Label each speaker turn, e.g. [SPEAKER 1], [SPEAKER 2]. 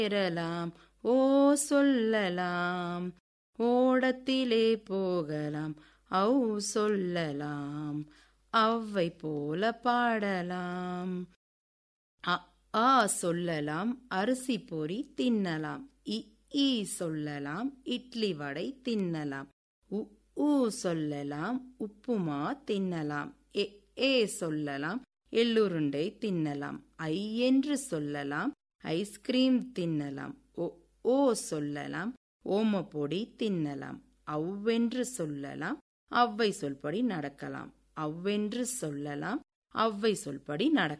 [SPEAKER 1] ஏறலாம் ஓ சொல்லலாம் ஓடத்திலே போகலாம் ஔ சொல்லலாம் அவ்வை போல பாடலாம் அ ஆ சொல்லலாம் அரிசி பொரி தின்னலாம் இ ஈ சொல்லலாம் இட்லி வடை தின்னலாம் உ ஊ சொல்லலாம் உப்புமா தின்னலாம் எ ஏ சொல்லலாம் எள்ளுருண்டை தின்னலாம் ஐ என்று சொல்லலாம் ஐஸ்கிரீம் தின்னலாம் ஓ ஓ சொல்லலாம் ஓமப்பொடி தின்னலாம் அவ்வென்று சொல்லலாம் அவ்வை சொல்படி நடக்கலாம் அவ்வென்று சொல்லலாம் அவ்வை சொல்படி நடக்கலாம்